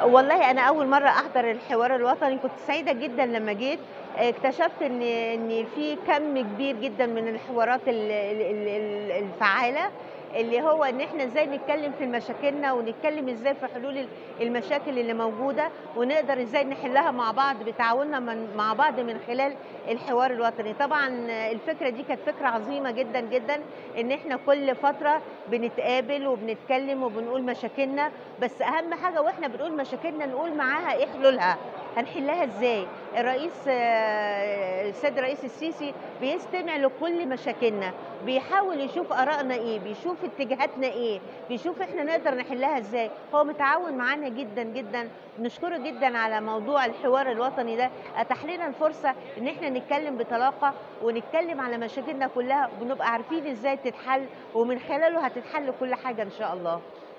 والله انا اول مره احضر الحوار الوطني كنت سعيده جدا لما جيت اكتشفت ان ان في كم كبير جدا من الحوارات ال- ال- ال- الفعاله اللي هو ان احنا ازاي نتكلم في مشاكلنا ونتكلم ازاي في حلول ال- المشاكل اللي موجوده ونقدر ازاي نحلها مع بعض بتعاوننا من مع بعض من خلال الحوار الوطني طبعا الفكره دي كانت فكره عظيمه جدا جدا ان احنا كل فتره بنتقابل وبنتكلم وبنقول مشاكلنا بس اهم حاجه واحنا بنقول مشاكلنا نقول معاها ايه حلولها هنحلها ازاي الرئيس آه، السيد الرئيس السيسي بيستمع لكل مشاكلنا بيحاول يشوف ارائنا ايه بيشوف اتجاهاتنا ايه بيشوف احنا نقدر نحلها ازاي هو متعاون معانا جدا جدا نشكره جدا على موضوع الحوار الوطني ده اتاح لنا الفرصه ان احنا نتكلم بطلاقه ونتكلم على مشاكلنا كلها ونبقى عارفين ازاي تتحل ومن خلاله هتتحل كل حاجه ان شاء الله